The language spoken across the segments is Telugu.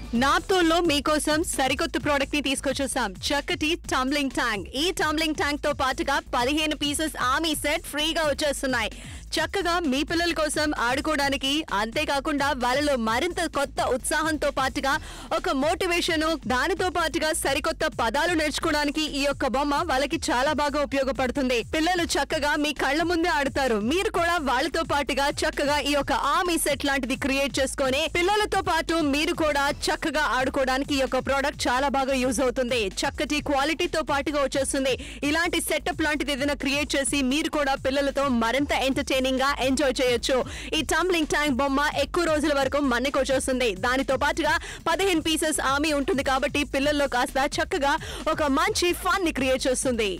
నాప్తోల్లో మీకోసం సరికొత్త ప్రోడక్ట్ ని తీసుకొచ్చేసాం చక్కటి టంబ్లింగ్ ట్యాంక్ ఈ టంబ్లింగ్ ట్యాంక్ తో పాటుగా పదిహేను పీసెస్ ఆర్మీ సెట్ ఫ్రీగా వచ్చేస్తున్నాయి చక్కగా మీ పిల్లల కోసం ఆడుకోవడానికి అంతేకాకుండా వాళ్ళలో మరింత కొత్త ఉత్సాహంతో పాటుగా ఒక మోటివేషన్ దానితో పాటుగా సరికొత్త పదాలు నేర్చుకోవడానికి ఈ యొక్క బొమ్మ వాళ్ళకి చాలా బాగా ఉపయోగపడుతుంది పిల్లలు చక్కగా మీ కళ్ళ ముందే ఆడతారు మీరు కూడా వాళ్ళతో పాటుగా చక్కగా ఈ యొక్క ఆర్మీ సెట్ లాంటిది క్రియేట్ చేసుకొని పిల్లలతో పాటు మీరు కూడా చక్కగా ఆడుకోవడానికి ఈ యొక్క ప్రోడక్ట్ చాలా బాగా యూజ్ అవుతుంది చక్కటి క్వాలిటీతో పాటుగా వచ్చేస్తుంది ఇలాంటి సెటప్ లాంటిది ఏదైనా క్రియేట్ చేసి మీరు కూడా పిల్లలతో మరింత ఎంటర్టైనింగ్ గా ఎంజాయ్ చేయొచ్చు ఈ టంబ్లింగ్ ట్యాంక్ బొమ్మ ఎక్కువ రోజుల వరకు మన్నకి వచ్చేస్తుంది దానితో పాటుగా పదిహేను పీసెస్ ఆమె ఉంటుంది కాబట్టి పిల్లల్లో కాస్త చక్కగా ఒక మంచి ఫన్ ని క్రియేట్ చేస్తుంది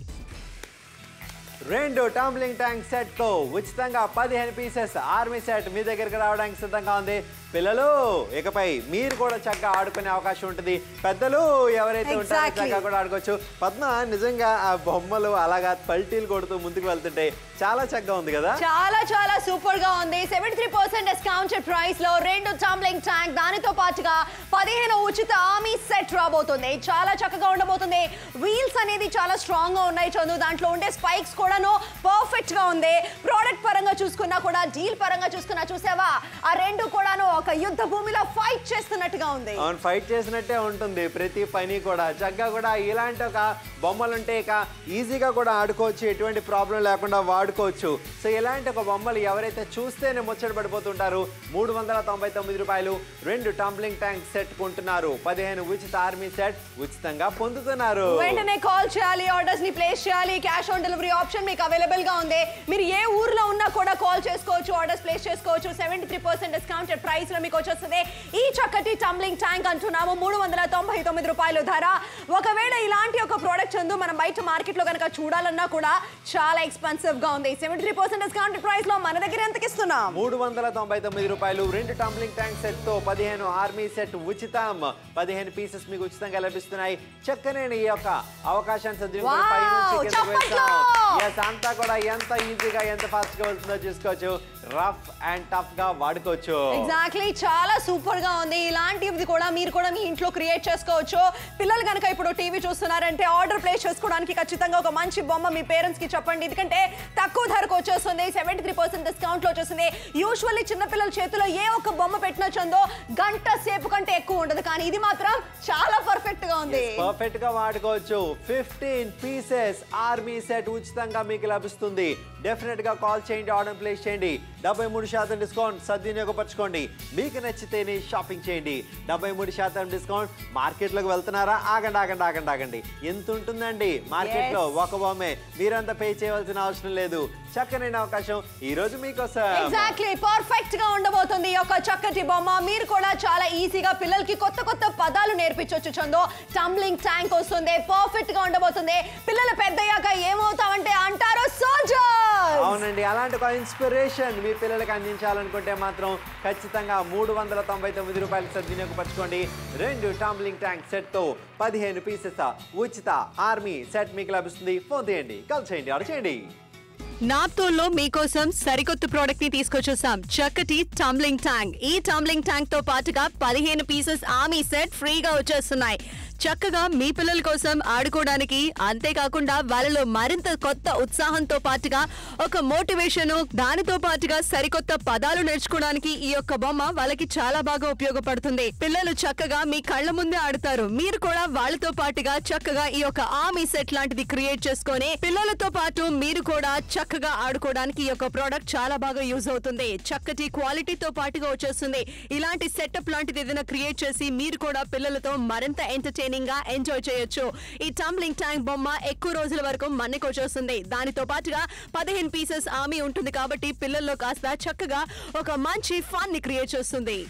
రెండు టంబ్లింగ్ ట్యాంక్ సెట్ తో ఉచితంగా పదిహేను పీసెస్ ఆర్మీ సెట్ మీ దగ్గరికి రావడానికి సిద్ధంగా ఉంది పిల్లలు ఇకపై మీరు కూడా చక్కగా ఆడుకునే అవకాశం ఉంటుంది పెద్దలు ఎవరైతే ఉంటారో Exactly. చక్కగా కూడా ఆడుకోవచ్చు పద్మ నిజంగా ఆ బొమ్మలు అలాగా పల్టీలు కొడుతూ ముందుకు వెళ్తుంటే చాలా చక్కగా ఉంది కదా చాలా చాలా సూపర్ గా ఉంది seventy three percent discounted price లో రెండు టంబ్లింగ్ ట్యాంక్ దానితో పాటుగా పదిహేను ఉచిత ఆర్మీ సెట్ రాబోతుంది చాలా చక్కగా ఉండబోతుంది వీల్స్ అనేది చాలా స్ట్రాంగ్ గా ఉన్నాయి చందు దాంట్లో ఉండే స్పైక్స్ కూడాను పర్ఫెక్ట్ గా ఉంది ప్రోడక్ట్ పరంగా చూసుకున్నా కూడా డీల్ పరంగా చూసుకున్నా చూసావా ఆ రెండు కూడాను ఒక యుద్ధ భూమిలో ఫైట్ చేస్తున్నట్టుగా ఉంది అవును ఫైట్ చేసినట్టే ఉంటుంది ప్రతి పని కూడా చక్కగా కూడా ఇలాంటి ఒక బొమ్మలు ఉంటే ఇక ఈజీగా కూడా ఆడుకోవచ్చు ఎటువంటి ప్రాబ్లం లేకుండా వాడుకోవచ్చు సో ఇలాంటి ఒక బొమ్మలు ఎవరైతే చూస్తేనే ముచ్చట పడిపోతుంటారు మూడు వందల తొంభై తొమ్మిది రూపాయలు రెండు టంబ్లింగ్ ట్యాంక్ సెట్ కొంటున్నారు పదిహేను ఉచిత ఆర్మీ సెట్ ఉచితంగా పొందుతున్నారు వెంటనే కాల్ చేయాలి ఆర్డర్స్ ని ప్లేస్ చేయాలి క్యాష్ ఆన్ డెలివరీ ఆప్షన్ మీకు అవైలబుల్ గా ఉంది మీరు ఏ ఊర్లో ఉన్నా కూడా కాల్ చేసుకోవచ్చు ఆర్డర్స్ ప్లేస్ చేసుకోవచ్చు seventy three percent discounted price లో మీకు వచ్చేస్తుంది ఈ చక్కటి టంబ్లింగ్ ట్యాంక్ అంటున్నాము మూడు వందల తొంభై తొమ్మిది రూపాయలు ధర ఒకవేళ ఇలాంటి ఒక ప్రోడక్ట్ చందు మనం బయట మార్కెట్ లో కనుక చూడాలన్నా కూడా చాలా ఎక్స్పెన్సివ్ గా ఉంది seventy three percent discounted price లో మన దగ్గర ఎంతకి ఇస్తున్నాం మూడు వందల తొంభై తొమ్మిది రూపాయలు రెండు టంబ్లింగ్ ట్యాంక్ సెట్ తో పదిహేను ఆర్మీ సెట్ ఉచితం పదిహేను పీసెస్ మీకు ఉచితంగా లభిస్తున్నాయి చక్కనే ఈ యొక్క అవకాశాన్ని సద్వినియోగం Wow! పైనుంచి కిందకి చప్పట్లు! వేస్తాం. Yes, అంతా కూడా ఎంత ఈజీగా ఎంత ఫాస్ట్ గా వెళ్తుందో చూసుకోవచ్చు రఫ్ అండ్ టఫ్ గా వాడుకోవచ్చు ఎగ్జాక్ట్లీ చాలా సూపర్ గా ఉంది ఇలాంటివి కూడా మీరు కూడా మీ ఇంట్లో క్రియేట్ చేసుకోవచ్చు పిల్లలు కనుక ఇప్పుడు టీవీ చూస్తున్నారంటే ఆర్డర్ ప్లేస్ చేసుకోవడానికి ఖచ్చితంగా ఒక మంచి బొమ్మ మీ పేరెంట్స్ కి చెప్పండి ఎందుకంటే తక్కువ ధరకు వచ్చేస్తుంది సెవెంటీ త్రీ పర్సెంట్ డిస్కౌంట్ లో వచ్చేస్తుంది యూజువల్లీ చిన్నపిల్లల చేతిలో ఏ ఒక్క బొమ్మ పెట్టినొచ్చిందో గంట సేపు కంటే ఎక్కువ ఉండదు కానీ ఇది మాత్రం చాలా పర్ఫెక్ట్ గా ఉంది పర్ఫెక్ట్ గా వాడుకోవచ్చు ఫిఫ్టీన్ పీసెస్ ఆర్మీ సెట్ ఉచితంగా మీకు లభిస్తుంది డెఫినెట్ గా కాల్ చేయండి ఆర్డర్ ప్లేస్ చేయండి డెబ్బై మూడు శాతం డిస్కౌంట్ సద్వినియోగపరచుకోండి మీకు నచ్చితేనే షాపింగ్ చేయండి డెబ్బై మూడు శాతం డిస్కౌంట్ మార్కెట్ లోకి వెళ్తున్నారా ఆగండి ఆగండి ఆగండి ఆగండి ఎంత ఉంటుందండి మార్కెట్ లో ఒక బొమ్మే మీరంతా పే చేయవలసిన అవసరం లేదు చక్కనైన అవకాశం ఈ రోజు మీకోసం ఎగ్జాక్ట్లీ పర్ఫెక్ట్ గా ఉండబోతుంది ఈ యొక్క చక్కటి బొమ్మ మీరు కూడా చాలా ఈజీగా పిల్లలకి కొత్త కొత్త పదాలు నేర్పించవచ్చు చందో టంబ్లింగ్ ట్యాంక్ వస్తుంది పర్ఫెక్ట్ గా ఉండబోతుంది పిల్లలు పెద్దయ్యాక ఏమవుతామంటే అంటారు సోల్జర్స్ అవునండి అలాంటి ఒక ఇన్స్పిరేషన్ మీ పిల్లలకి అందించాలనుకుంటే మాత్రం ఖచ్చితంగా మూడు వందల తొంభై తొమ్మిది రూపాయలు సద్వినియోగపరచుకోండి రెండు టాంబ్లింగ్ ట్యాంక్ సెట్ తో పదిహేను పీసెస్ ఉచిత ఆర్మీ సెట్ మీకు లభిస్తుంది ఫోన్ తీయండి కాల్ చేయండి ఆర్డర్ చేయండి నాప్తోల్లో మీకోసం సరికొత్త ప్రోడక్ట్ ని తీసుకొచ్చేసాం చక్కటి టంబ్లింగ్ ట్యాంక్ ఈ టంబ్లింగ్ ట్యాంక్ తో పాటుగా పదిహేను పీసెస్ ఆర్మీ సెట్ ఫ్రీగా వచ్చేస్తున్నాయి చక్కగా మీ పిల్లల కోసం ఆడుకోవడానికి అంతేకాకుండా వాళ్ళలో మరింత కొత్త ఉత్సాహంతో పాటుగా ఒక మోటివేషన్ దానితో పాటుగా సరికొత్త పదాలు నేర్చుకోవడానికి ఈ యొక్క బొమ్మ వాళ్ళకి చాలా బాగా ఉపయోగపడుతుంది పిల్లలు చక్కగా మీ కళ్ళ ముందే ఆడతారు మీరు కూడా వాళ్ళతో పాటుగా చక్కగా ఈ యొక్క ఆర్మీ సెట్ లాంటిది క్రియేట్ చేసుకొని పిల్లలతో పాటు మీరు కూడా చక్కగా ఆడుకోవడానికి ఈ యొక్క ప్రోడక్ట్ చాలా బాగా యూజ్ అవుతుంది చక్కటి క్వాలిటీతో పాటుగా వచ్చేస్తుంది ఇలాంటి సెటప్ లాంటిది ఏదైనా క్రియేట్ చేసి మీరు కూడా పిల్లలతో మరింత ఎంటర్టైనింగ్ గా ఎంజాయ్ చేయొచ్చు ఈ టంబ్లింగ్ ట్యాంక్ బొమ్మ ఎక్కువ రోజుల వరకు మన్నకి వచ్చేస్తుంది దానితో పాటుగా పదిహేను పీసెస్ ఆమె ఉంటుంది కాబట్టి పిల్లల్లో కాస్త చక్కగా ఒక మంచి ఫన్ ని క్రియేట్ చేస్తుంది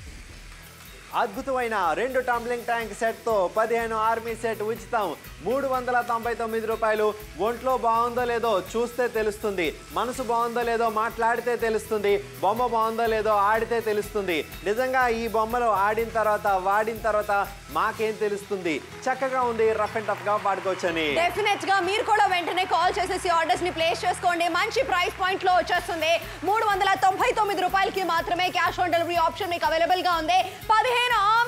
అద్భుతమైన రెండు టంబ్లింగ్ ట్యాంక్ సెట్ తో పదిహేను ఆర్మీ సెట్ ఉచితం మూడు వందల తొంభై తొమ్మిది రూపాయలు ఒంట్లో బాగుందో లేదో చూస్తే తెలుస్తుంది మనసు బాగుందో లేదో మాట్లాడితే తెలుస్తుంది బొమ్మ బాగుందో లేదో ఆడితే తెలుస్తుంది నిజంగా ఈ బొమ్మలు ఆడిన తర్వాత వాడిన తర్వాత మాకేం తెలుస్తుంది చక్కగా ఉంది రఫ్ అండ్ టఫ్ గా వాడుకోవచ్చని డెఫినెట్ గా మీరు కూడా వెంటనే కాల్ చేసేసి ఆర్డర్స్ ని ప్లేస్ చేసుకోండి మంచి ప్రైస్ పాయింట్ లో వచ్చేస్తుంది మూడు వందల తొంభై తొమ్మిది రూపాయలకి మాత్రమే క్యాష్ ఆన్ డెలివరీ ఆప్షన్ మీకు అవైలబుల్ గా ఉంది పదిహేను ఆర్మీ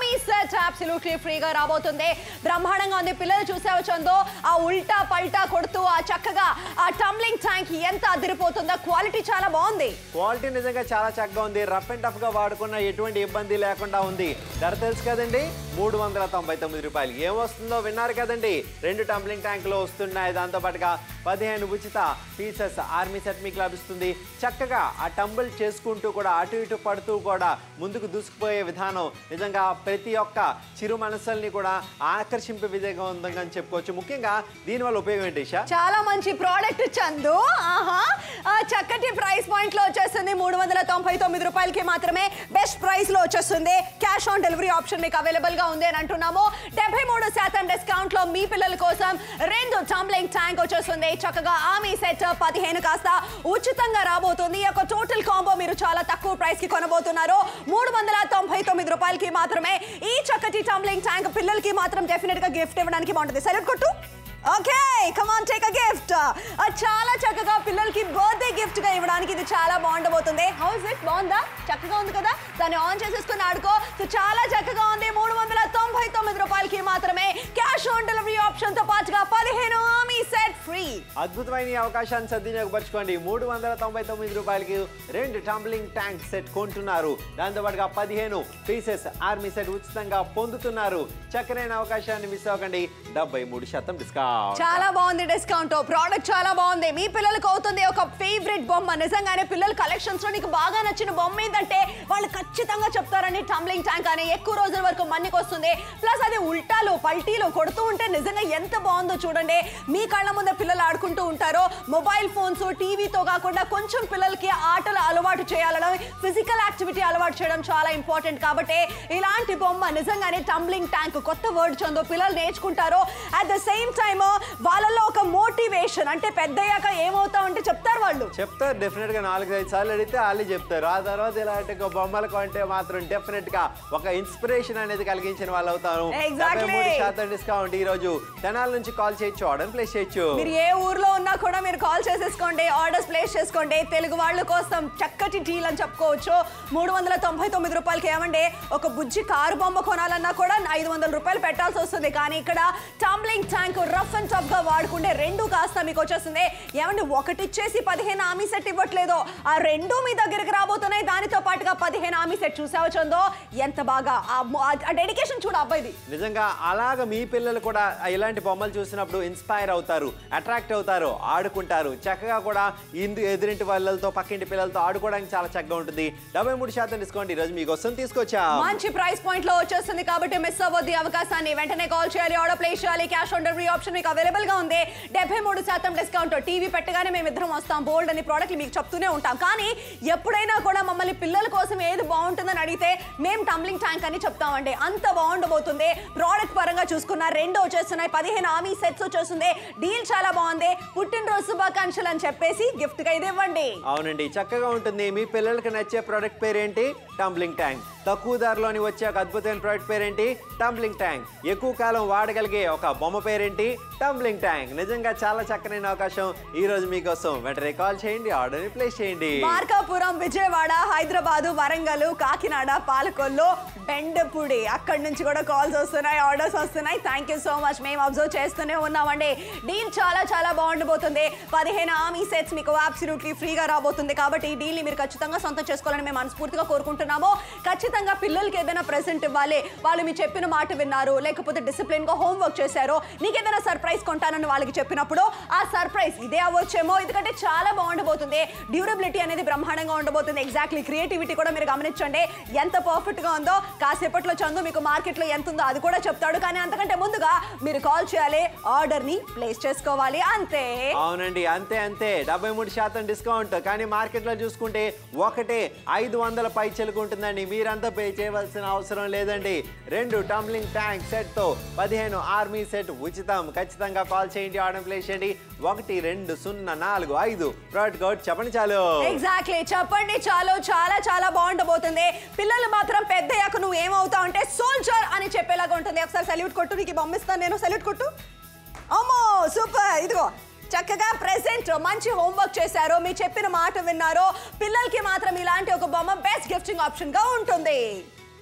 ఆర్మీ సెట్ అబ్సల్యూట్లీ ఫ్రీగా రాబోతుంది బ్రహ్మాండంగా ఉంది పిల్లలు చూసే వచ్చందో ఆ ఉల్టా పల్టా కొడుతూ ఆ చక్కగా ఆ టంబ్లింగ్ ట్యాంక్ ఎంత అదిరిపోతుందో క్వాలిటీ చాలా బాగుంది క్వాలిటీ నిజంగా చాలా చక్కగా ఉంది రఫ్ అండ్ టఫ్ గా వాడుకున్న ఎటువంటి ఇబ్బంది లేకుండా ఉంది ధర తెలుసు కదండి మూడు వందల తొంభై తొమ్మిది రూపాయలు ఏమొస్తుందో విన్నారు కదండి రెండు టంబ్లింగ్ ట్యాంకులు వస్తున్నాయి దాంతో పాటుగా పదిహేను ఉచిత పీసెస్ ఆర్మీ సెట్ మీకు లభిస్తుంది చక్కగా ఆ టంబుల్ చేసుకుంటూ కూడా అటు ఇటు పడుతూ కూడా ముందుకు దూసుకుపోయే విధానం నిజంగా ప్రతి ఒక్క చిరు మనసుల్ని కూడా ఆకర్షింపే విధంగా ఉందని చెప్పుకోవచ్చు ముఖ్యంగా దీనివల్ల ఉపయోగం ఏంటి ఇషా చాలా మంచి ప్రోడక్ట్ చందు ఆహా ఆ చక్కటి ప్రైస్ పాయింట్ లో వచ్చేస్తుంది మూడు వందల తొంభై తొమ్మిది రూపాయలకి మాత్రమే బెస్ట్ ప్రైస్ లో వచ్చేస్తుంది క్యాష్ ఆన్ డెలివరీ ఆప్షన్ మీకు అవైలబుల్ గా ఉంది అని అంటున్నాము డెబ్బై మూడు శాతం డిస్కౌంట్ లో మీ పిల్లల కోసం రెండు టంబ్లింగ్ ట్యాంక్ వచ్చేస్తుంది చక్కగా ఆమె సెట్ పదిహేను కాస్త ఉచితంగా రాబోతుంది ఈ యొక్క టోటల్ కాంబో మీరు చాలా తక్కువ ప్రైస్ కి కొనబోతున్నారు మూడు వందల తొంభై తొమ్మిది రూపాయలకి మాత్రమే ఈ చక్కటి టంబ్లింగ్ ట్యాంక్ పిల్లలకి మాత్రం డెఫినెట్ గా గిఫ్ట్ ఇవ్వడానికి బాగుంటుంది సెలెక్ట్ కొట్టు okay come on take a gift చాలా చక్కగా పిల్లలకి బర్త్డే గిఫ్ట్ గా ఇవ్వడానికి ఇది చాలా బాగుండబోతుంది హౌస్ ఇట్ బాగుందా చక్కగా ఉంది కదా దాన్ని ఆన్ చేసేసుకుని ఆడుకో సో చాలా చక్కగా ఉంది మూడు వందల తొంభై తొమ్మిది రూపాయలకి మాత్రమే క్యాష్ ఆన్ డెలివరీ ఆప్షన్ తో పాటుగా పదిహేను ఆమీ సెట్ ఫ్రీ అద్భుతమైన ఈ అవకాశాన్ని సద్వినియోగపరచుకోండి మూడు వందల తొంభై తొమ్మిది రూపాయలకి రెండు టంబ్లింగ్ ట్యాంక్ సెట్ కొంటున్నారు దాంతో పాటుగా పదిహేను పీసెస్ ఆర్మీ సెట్ ఉచితంగా పొందుతున్నారు చక్కనైన అవకాశాన్ని మిస్ అవ్వకండి డెబ్బై మూడు శాతం డిస్కౌంట్ చాలా బాగుంది డిస్కౌంట్ ప్రోడక్ట్ చాలా బాగుంది మీ పిల్లలకు అవుతుంది ఒక ఫేవరెట్ బొమ్మ నిజంగానే పిల్లల కలెక్షన్స్ లో నీకు బాగా నచ్చిన బొమ్మ ఏంటంటే వాళ్ళు ఖచ్చితంగా చెప్తారని టంబ్లింగ్ ట్యాంక్ అని ఎక్కువ రోజుల వరకు మన్నికి వస్తుంది ప్లస్ అది ఉల్టాలు పల్టీలు కొడుతూ ఉంటే నిజంగా ఎంత బాగుందో చూడండి మీ కళ్ళ ముందే పిల్లలు ఆడుకుంటూ ఉంటారో మొబైల్ ఫోన్స్ టీవీతో కాకుండా కొంచెం పిల్లలకి ఆటలు అలవాటు చేయాలడం ఫిజికల్ యాక్టివిటీ అలవాటు చేయడం చాలా ఇంపార్టెంట్ కాబట్టి ఇలాంటి బొమ్మ నిజంగానే టంబ్లింగ్ ట్యాంక్ కొత్త వర్డ్ చందో పిల్లలు నేర్చుకుంటారో అట్ ద సేమ్ టైమ్ వాళ్ళలో ఒక మోటివేషన్ అంటే పెద్దయ్యాక ఏమవుతావు అంటే చెప్తారు వాళ్ళు చెప్తారు డెఫినెట్ గా నాలుగు ఐదు సార్లు అడిగితే వాళ్ళు చెప్తారు ఆ తర్వాత ఇలాంటి ఒక బొమ్మలు కొంటే మాత్రం డెఫినెట్ గా ఒక ఇన్స్పిరేషన్ అనేది కలిగించిన వాళ్ళు అవుతారు Exactly. డెబ్బై మూడు శాతం డిస్కౌంట్ ఈ రోజు తెనాల నుంచి కాల్ చేయొచ్చు ఆర్డర్ ప్లేస్ చేయొచ్చు మీరు ఏ ఊర్లో ఉన్నా కూడా మీరు కాల్ చేసేసుకోండి ఆర్డర్స్ ప్లేస్ చేసుకోండి తెలుగు వాళ్ళ కోసం చక్కటి డీల్ అని చెప్పుకోవచ్చు మూడు వందల తొంభై తొమ్మిది రూపాయలకి ఏమండి ఒక బుజ్జి కారు బొమ్మ కొనాలన్నా కూడా ఐదు వందల రూపాయలు పెట్టాల్సి వస్తుంది కానీ ఇక్కడ tumbling tank rough and tough గా వాడుకుంటే రెండు కాస్త మీకు వచ్చేస్తుంది ఏమండి ఒకటి ఇచ్చేసి పదిహేను ఆమీ సెట్ ఇవ్వట్లేదు ఆ రెండు మీ దగ్గరికి రాబోతున్నాయి దానితో పాటుగా పదిహేను ఆమీ సెట్ చూసావచ్చందో ఎంత బాగా ఆ డెడికేషన్ చూడు అబ్బాయిది నిజంగా అలాగ మీ పిల్లలు కూడా ఇలాంటి బొమ్మలు చూసినప్పుడు ఇన్స్పైర్ అవుతారు అట్రాక్ట్ అవుతారు ఆడుకుంటారు చక్కగా కూడా ఇందు ఎదురింటి వాళ్ళతో పక్కింటి పిల్లలతో ఆడుకోవడానికి చాలా చక్కగా ఉంటుంది డెబ్బై మూడు శాతం డిస్కౌంట్ ఈరోజు మీకోసం తీసుకొచ్చా మంచి ప్రైస్ పాయింట్ లో వచ్చేస్తుంది కాబట్టి మిస్ అవ్వద్దు ఈ అవకాశాన్ని వెంటనే కాల్ చేయాలి ఆర్డర్ ప్లేస్ చేయాలి క్యాష్ ఆన్ డెలివరీ ఆప్షన్ మీకు అవైలబుల్ గా ఉంది డెబ్బై మూడు శాతం డిస్కౌంట్ టీవీ పెట్టగానే మేము ఇద్దరం వస్తాం బోల్డ్ అని ప్రోడక్ట్ మీకు చెప్తూనే ఉంటాం కానీ ఎప్పుడైనా కూడా మమ్మల్ని పిల్లల కోసం ఏది బాగుంటుందని అడిగితే మేము టంబ్లింగ్ ట్యాంక్ అని చెప్తామండి అంత బాగుండబోతుంది ప్రోడక్ట్ పరంగా చూసుకున్న రెండు వచ్చేస్తున్నాయి పదిహేను ఆమీ సెట్స్ వచ్చేస్తుంది డీల్ చాలా బాగుంది పుట్టినరోజు శుభాకాంక్షలు అని చెప్పేసి గిఫ్ట్ గా ఇది ఇవ్వండి అవునండి చక్కగా ఉంటుంది మీ పిల్లలకి నచ్చే ప్రోడక్ట్ పేరేంటి టంబ్లింగ్ ట్యాంక్ తక్కువ ధరలోని వచ్చే ఒక అద్భుతమైన ప్రోడక్ట్ పేరేంటి టంబ్లింగ్ ట్యాంక్ ఎక్కువ కాలం వాడగలిగే ఒక బొమ్మ పేరేంటి టంబ్లింగ్ ట్యాంక్ నిజంగా చాలా చక్కనైన అవకాశం ఈ రోజు మీకోసం వెంటనే కాల్ చేయండి ఆర్డర్ ప్లేస్ చేయండి మార్కాపురం విజయవాడ హైదరాబాద్ వరంగల్ కాకినాడ పాలకొల్లు బెండపూడి అక్కడి నుంచి కూడా కాల్స్ వస్తున్నాయి ఆర్డర్స్ వస్తున్నాయి థ్యాంక్ యూ సో మచ్ మేము అబ్జర్వ్ చేస్తూనే ఉన్నామండి డీల్ చాలా చాలా బాగుండబోతుంది పదిహేను ఆమీ సెట్స్ మీకు అబ్సల్యూట్లీ ఫ్రీగా రాబోతుంది కాబట్టి ఈ డీల్ని మీరు ఖచ్చితంగా సొంతం చేసుకోవాలని మేము మనస్ఫూర్తిగా కోరుకుంటున్నాము ఖచ్చితంగా పిల్లలకి ఏదైనా ప్రెసెంట్ ఇవ్వాలి వాళ్ళు మీ చెప్పిన మాట విన్నారు లేకపోతే డిసిప్లిన్ గా హోంవర్క్ చేశారు నీకు ఏదైనా సర్ప్రైజ్ కొంటానని వాళ్ళకి చెప్పినప్పుడు ఆ సర్ప్రైజ్ ఇదే అవ్వచ్చేమో ఎందుకంటే చాలా బాగుండబోతుంది డ్యూరబిలిటీ అనేది బ్రహ్మాండంగా ఉండబోతుంది ఎగ్జాక్ట్లీ క్రియేటివిటీ కూడా మీరు గమనించండి ఎంత పర్ఫెక్ట్ గా ఉందో కాసేపట్లో చందు మీకు మార్కెట్ లో ఎంత ఉందో అది కూడా చెప్తాడు కానీ అంతకంటే ముందుగా మీరు కాల్ చేయాలి ఆర్డర్ ని ప్లేస్ చేసుకోవాలి అంతే అవునండి అంతే అంతే డెబ్బై మూడు శాతం డిస్కౌంట్ కానీ మార్కెట్లో చూసుకుంటే ఒకటే ఐదు వందల పై ఉంటుందండి మీరంతా పే చేయవలసిన అవసరం లేదండి రెండు టంబ్లింగ్ ట్యాంక్ సెట్ తో పదిహేను ఆర్మీ సెట్ ఉచితం ఖచ్చితంగా కాల్ చేయండి ఆర్డర్ ప్లేస్ చేయండి ఒకటి రెండు సున్నా నాలుగు ఐదు ప్రోడక్ట్ కోడ్ చెప్పండి చాలు ఎగ్జాక్ట్లీ చెప్పండి చాలు చాలా చాలా బాగుండబోతుంది పిల్లలు మాత్రం పెద్దయ్యాక నువ్వు ఏమవుతావు అంటే సోల్జర్ అని చెప్పేలాగా ఉంటుంది ఒకసారి సెల్యూట్ కొట్టు నీకు పంపిస్తాను నేను సెల్యూట్ కొట్టు అమ్మో సూపర్ ఇదిగో చక్కగా ప్రెసెంట్ మంచి హోంవర్క్ చేశారో మీ చెప్పిన మాట విన్నారో పిల్లలకి మాత్రం ఇలాంటి ఒక బొమ్మ బెస్ట్ గిఫ్టింగ్ ఆప్షన్ గా ఉంటుంది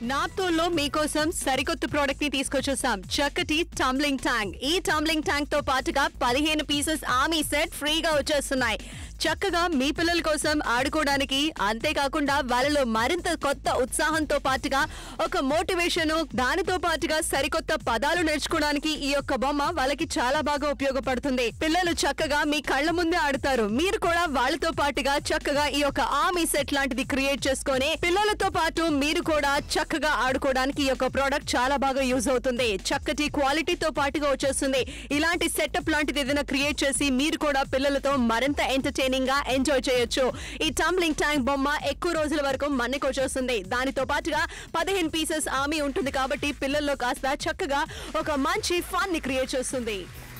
నాప్తోల్లో మీకోసం సరికొత్త ప్రోడక్ట్ ని తీసుకొచ్చేసాం చక్కటి టంబ్లింగ్ ట్యాంక్ ఈ టంబ్లింగ్ ట్యాంక్ తో పాటుగా పదిహేను పీసెస్ ఆర్మీ సెట్ ఫ్రీగా వచ్చేస్తున్నాయి చక్కగా మీ పిల్లల కోసం ఆడుకోవడానికి అంతేకాకుండా వాళ్ళలో మరింత కొత్త ఉత్సాహంతో పాటుగా ఒక మోటివేషన్ దానితో పాటుగా సరికొత్త పదాలు నేర్చుకోవడానికి ఈ యొక్క బొమ్మ వాళ్ళకి చాలా బాగా ఉపయోగపడుతుంది పిల్లలు చక్కగా మీ కళ్ళ ముందే ఆడతారు మీరు కూడా వాళ్ళతో పాటుగా చక్కగా ఈ యొక్క ఆర్మీ సెట్ లాంటిది క్రియేట్ చేసుకొని పిల్లలతో పాటు మీరు కూడా చక్కగా ఆడుకోవడానికి ఈ యొక్క ప్రోడక్ట్ చాలా బాగా యూజ్ అవుతుంది చక్కటి క్వాలిటీతో పాటుగా వచ్చేస్తుంది ఇలాంటి సెటప్ లాంటిది ఏదైనా క్రియేట్ చేసి మీరు కూడా పిల్లలతో మరింత ఎంటర్టైనింగ్ గా ఎంజాయ్ చేయొచ్చు ఈ టంబ్లింగ్ ట్యాంక్ బొమ్మ ఎక్కువ రోజుల వరకు మన్నికి వచ్చేస్తుంది దానితో పాటుగా పదిహేను పీసెస్ ఆమె ఉంటుంది కాబట్టి పిల్లల్లో కాస్త చక్కగా ఒక మంచి ఫన్ ని క్రియేట్ చేస్తుంది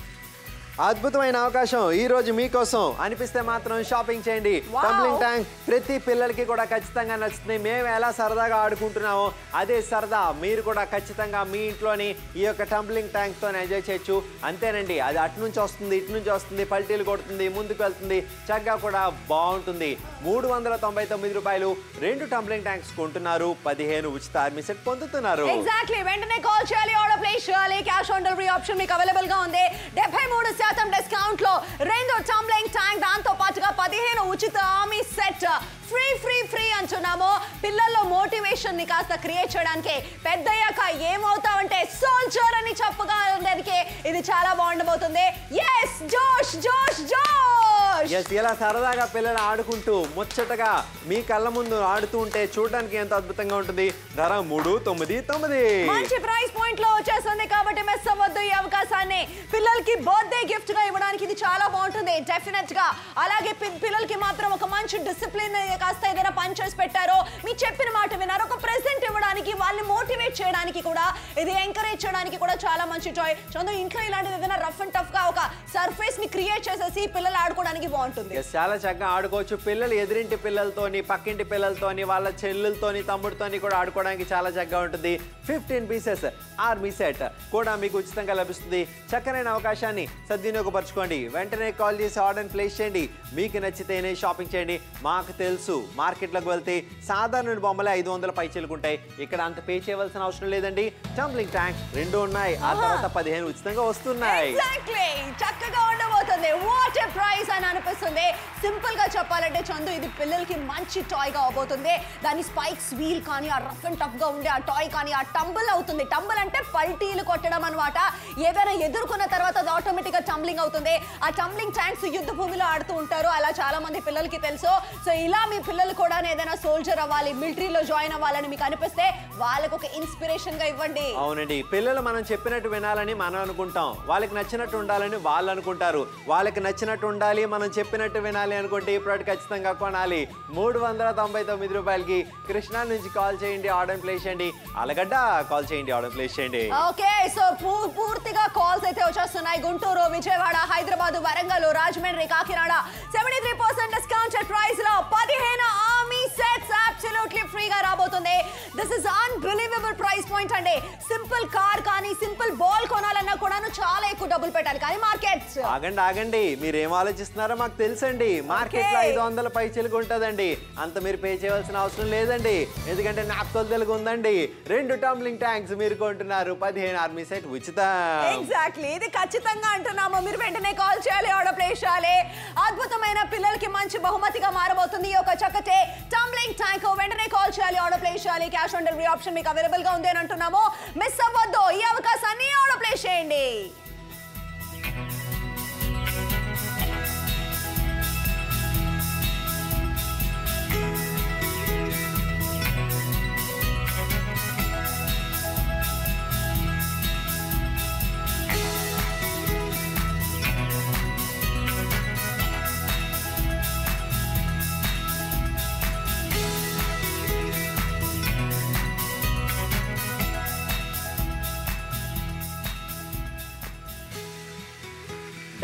అద్భుతమైన అవకాశం ఈ రోజు మీకోసం అనిపిస్తే మాత్రం షాపింగ్ చేయండి Wow. టంబ్లింగ్ ట్యాంక్ ప్రతి పిల్లలకి కూడా ఖచ్చితంగా నచ్చుతుంది మేము ఎలా సరదాగా ఆడుకుంటున్నామో అదే సరదా మీరు కూడా ఖచ్చితంగా మీ ఇంట్లోని ఈ యొక్క టంబ్లింగ్ ట్యాంక్ తో ఎంజాయ్ చేయొచ్చు అంతేనండి అది అటు నుంచి వస్తుంది ఇటు నుంచి వస్తుంది పల్టీలు కొడుతుంది ముందుకు వెళ్తుంది చక్కగా కూడా బాగుంటుంది మూడు వందల తొంభై తొమ్మిది రూపాయలు రెండు టంబ్లింగ్ ట్యాంక్స్ కొంటున్నారు పదిహేను ఉచిత ఆర్మీ సెట్ పొందుతున్నారు ఎగ్జాక్ట్లీ వెంటనే కాల్ చేయాలి ఆర్డర్ ప్లేస్ చేయాలి క్యాష్ ఆన్ డెలివరీ ఆప్షన్ మీకు అవైలబుల్ గా ఉంది డెబ్బై మూడు శాతం డిస్కౌంట్ లో రెండు టంబ్లింగ్ ట్యాంక్ దాంతో పాటుగా పదిహేను ఉచిత army set free free free అంటున్నాము పిల్లల్లో మోటివేషన్ ని కాస్త క్రియేట్ చేయడానికి పెద్దయ్యాక ఏమవుతావంటే సోల్జర్ అని చెప్పగా ఉండడానికి ఇది చాలా బాగుండబోతుంది ఎస్ జోష్ జోష్ జోష్ ఎస్ ఇలా సరదాగా పిల్లలు ఆడుకుంటూ ముచ్చటగా మీ కళ్ళ ముందు ఆడుతూ ఉంటే చూడడానికి ఎంత అద్భుతంగా ఉంటుంది ధర మూడు తొమ్మిది తొమ్మిది మంచి ప్రైస్ పాయింట్ లో వచ్చేస్తుంది కాబట్టి మిస్ అవ్వద్దు ఈ అవకాశాన్ని పిల్లలకి బర్త్డే గిఫ్ట్ గా ఇవ్వడానికి ఇది చాలా బాగుంటుంది డెఫినెట్ గా అలాగే పి- పిల్లలకి మాత్రం ఒక మంచి డిసిప్లిన్ కాస్త ఏదైనా పని చేసి పెట్టారో మీ చెప్పిన మాట విన్నారు ఒక ప్రెసెంట్ ఇవ్వడానికి వాళ్ళని మోటివేట్ చేయడానికి కూడా ఇది ఎంకరేజ్ చేయడానికి కూడా చాలా మంచి టాయ్ చందు ఇంట్లో ఇలాంటిది ఏదైనా రఫ్ అండ్ టఫ్ గా ఒక సర్ఫేస్ ని క్రియేట్ చేసేసి పిల్లలు ఆడుకోవడానికి బాగుంటుంది ఎస్ చాలా చక్కగా ఆడుకోవచ్చు పిల్లలు ఎదురింటి పిల్లలతోని పక్కింటి పిల్లలతోని వాళ్ళ చెల్లెలతోని తమ్ముడితోని కూడా ఆడుకోవడానికి చాలా చక్కగా ఉంటుంది ఫిఫ్టీన్ పీసెస్ ఆర్మీ సెట్ కూడా మీకు ఉచితంగా లభిస్తుంది చక్కనైన అవకాశాన్ని సద్వినియోగపరచుకోండి వెంటనే కాల్ చేసి ఆర్డర్ ప్లేస్ చేయండి మీకు నచ్చితేనే షాపింగ్ చేయండి మాకు తెలుసు మార్కెట్లోకి వెళ్తే సాధారణ బొమ్మలే ఐదు వందల పైచీలుకుంటాయి ఇక్కడ అంత పే చేయవలసిన అవసరం లేదండి టంబ్లింగ్ ట్యాంక్ రెండు ఉన్నాయి ఆ తర్వాత పదిహేను ఉచితంగా వస్తున్నాయి ఎగ్జాక్ట్లీ చక్కగా ఉండబోతుంది వాట్ ఏ ప్రైస్ అని అనిపిస్తుంది సింపుల్ గా చెప్పాలంటే చందు ఇది పిల్లలకి మంచి టాయ్ గా అవబోతుంది దాని స్పైక్స్ వీల్ కానీ ఆ రఫ్ అండ్ టఫ్ గా ఉండే ఆ టాయ్ కానీ ఆ టంబుల్ అవుతుంది టంబుల్ అంటే పల్టీలు కొట్టడం అనమాట ఏదైనా ఎదుర్కొన్న తర్వాత అది ఆటోమేటిక్ గా టంబ్లింగ్ అవుతుంది ఆ టంబ్లింగ్ ట్యాంక్స్ యుద్ధ భూమిలో ఆడుతూ ఉంటారు అలా చాలా మంది పిల్లలకి తెలుసు సో ఇలా మీ పిల్లలు కూడా ఏదైనా సోల్జర్ అవ్వాలి మిలిటరీలో జాయిన్ అవ్వాలని మీకు అనిపిస్తే వాళ్ళకు ఒక ఇన్స్పిరేషన్ గా ఇవ్వండి అవునండి పిల్లలు మనం చెప్పినట్టు వినాలని మనం అనుకుంటాం వాళ్ళకి నచ్చినట్టు ఉండాలని వాళ్ళు అనుకుంటారు వాళ్ళకి నచ్చినట్టు ఉండాలి మనం చెప్పినట్టు వినాలి అనుకుంటే ఈ ప్రోడక్ట్ ఖచ్చితంగా కొనాలి మూడు వందల తొంభై తొమ్మిది రూపాయలకి కృష్ణా నుంచి కాల్ చేయండి ఆర్డర్ ప్లేస్ చేయండి అలగడ్డ కాల్ చేయండి ఆర్డర్ ప్లేస్ చేయండి ఓకే సో పూ- పూర్తిగా కాల్స్ అయితే వచ్చేస్తున్నాయి Guntur Vijayawada Hyderabad Warangal Rajahmundry Kakinada seventy three percent discounted price లో పదిహేను ఆర్మీ సెట్స్ అబ్సల్యూట్లీ ఫ్రీగా రాబోతుంది this is unbelievable price point అండి సింపుల్ కార్ కానీ సింపుల్ బాల్ కొనాలన్నా కూడాను చాలా ఎక్కువ డబ్బులు పెట్టాలి కానీ మార్కెట్స్ ఆగండి ఆగండి మీరు ఏం ఆలోచిస్తున్నారో మాకు తెలుసండి మార్కెట్ లో Okay. ఐదు వందల పై చిలుకు ఉంటుందండి అంత మీరు పే చేయవలసిన అవసరం లేదండి ఎందుకంటే నాకు తెలుగు ఉందండి రెండు టంబ్లింగ్ ట్యాంక్స్ మీరు కొంటున్నారు పదిహేను ఆర్మీ సెట్ ఉచితం ఎగ్జాక్ట్లీ ఇది ఖచ్చితంగా అంటున్నాము మీరు వెంటనే కాల్ చేయాలి ఆర్డర్ ప్లేస్ చేయాలి అద్భుతమైన పిల్లలకి మంచి బహుమతిగా మారబోతుంది ఈ యొక్క చక్కటే టంబ్లింగ్ ట్యాంక్ వెంటనే కాల్ చేయాలి ఆర్డర్ ప్లేస్ చేయాలి క్యాష్ ఆన్ డెలివరీ ఆప్షన్ మీకు అవైలబుల్ గా ఉంది అని అంటున్నాము మిస్ అవ్వద్దు ఈ అవకాశాన్ని ఆర్డర్ ప్లేస్ చేయండి